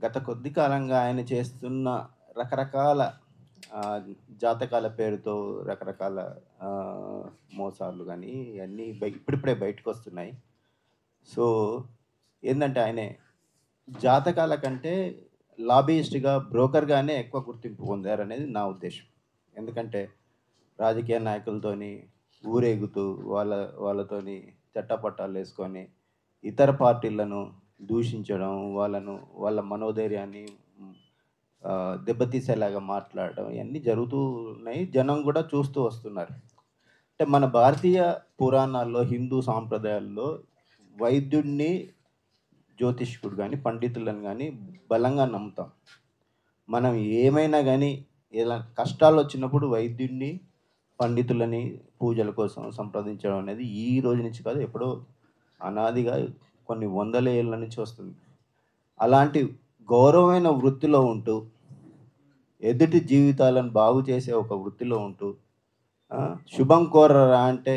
గత కొద్ది కాలంగా ఆయన చేస్తున్న రకరకాల ఆ, జాతకాల పేరుతో రకరకాల ఆ, మోసాలు కానీ ఇవన్నీ బయ ఇప్పుడిప్పుడే బయటకు వస్తున్నాయి సో ఏంటంటే ఆయనే జాతకాల కంటే లాబీయిస్ట్గా బ్రోకర్గానే ఎక్కువ గుర్తింపు పొందారనేది నా ఉద్దేశం ఎందుకంటే రాజకీయ నాయకులతోని ఊరేగుతూ వాళ్ళ వాళ్ళతోని చట్టపట్టాలు వేసుకొని ఇతర పార్టీలను దూషించడం వాళ్ళను వాళ్ళ మనోధైర్యాన్ని మ్, ఆ, దెబ్బతీసేలాగా మాట్లాడడం ఇవన్నీ జరుగుతూ ఉన్నాయి జనం కూడా చూస్తూ వస్తున్నారు అంటే మన భారతీయ పురాణాల్లో హిందూ సాంప్రదాయాల్లో వైద్యుడిని జ్యోతిష్కుడు కానీ పండితులను కానీ బలంగా నమ్ముతాం మనం ఏమైనా కానీ ఇలా కష్టాలు వచ్చినప్పుడు వైద్యుడిని పండితులని పూజల కోసం సంప్రదించడం అనేది ఈ రోజు నుంచి కాదు ఎప్పుడో అనాదిగా కొన్ని వందల ఏళ్ళ నుంచి వస్తుంది అలాంటి గౌరవమైన వృత్తిలో ఉంటూ ఎదుటి జీవితాలను బాగు చేసే ఒక వృత్తిలో ఉంటూ ఆ, శుభం కోరరా అంటే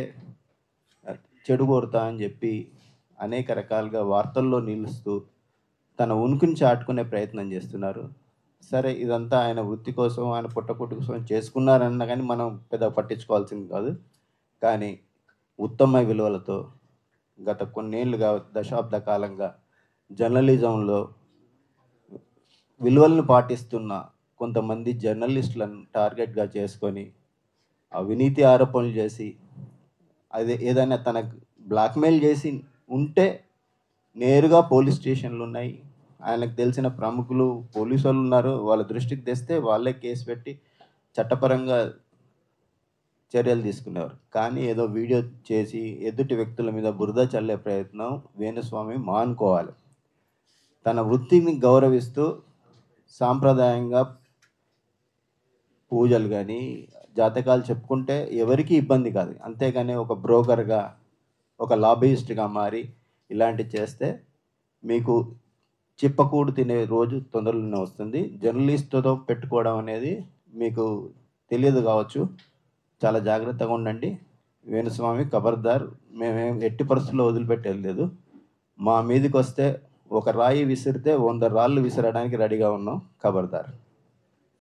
చెడు కోరుతా అని చెప్పి అనేక రకాలుగా వార్తల్లో నిలుస్తూ తన ఉనికిని చాటుకునే ప్రయత్నం చేస్తున్నారు సరే ఇదంతా ఆయన వృత్తి కోసం ఆయన పుట్టకుట్టు కోసం చేసుకున్నారన్న కానీ మనం పెద్ద పట్టించుకోవాల్సింది కాదు కానీ ఉత్తమ విలువలతో గత కొన్నేళ్ళుగా దశాబ్ద కాలంగా జర్నలిజంలో విలువలను పాటిస్తున్న కొంతమంది జర్నలిస్టులను టార్గెట్గా చేసుకొని అవినీతి ఆరోపణలు చేసి అదే ఏదైనా తనకు బ్లాక్మెయిల్ చేసి ఉంటే నేరుగా పోలీస్ స్టేషన్లు ఉన్నాయి ఆయనకు తెలిసిన ప్రముఖులు పోలీసు వాళ్ళు ఉన్నారు వాళ్ళ దృష్టికి తెస్తే వాళ్ళే కేసు పెట్టి చట్టపరంగా చర్యలు తీసుకునేవారు కానీ ఏదో వీడియో చేసి ఎదుటి వ్యక్తుల మీద బురద చల్లే ప్రయత్నం వేణుస్వామి మానుకోవాలి తన వృత్తిని గౌరవిస్తూ సాంప్రదాయంగా పూజలు కానీ జాతకాలు చెప్పుకుంటే ఎవరికీ ఇబ్బంది కాదు అంతేగాని ఒక బ్రోకర్గా ఒక లాబీయిస్ట్గా మారి ఇలాంటివి చేస్తే మీకు చిప్పకూడు తినే రోజు తొందరలోనే వస్తుంది జర్నలిస్ట్తో పెట్టుకోవడం అనేది మీకు తెలియదు కావచ్చు చాలా జాగ్రత్తగా ఉండండి వేణుస్వామి ఖబర్దార్ మేమేం ఎట్టి పరిస్థితుల్లో వదిలిపెట్టేది లేదు మా మీదకి వస్తే ఒక రాయి విసిరితే వంద రాళ్ళు విసరడానికి రెడీగా ఉన్నాం ఖబర్దార్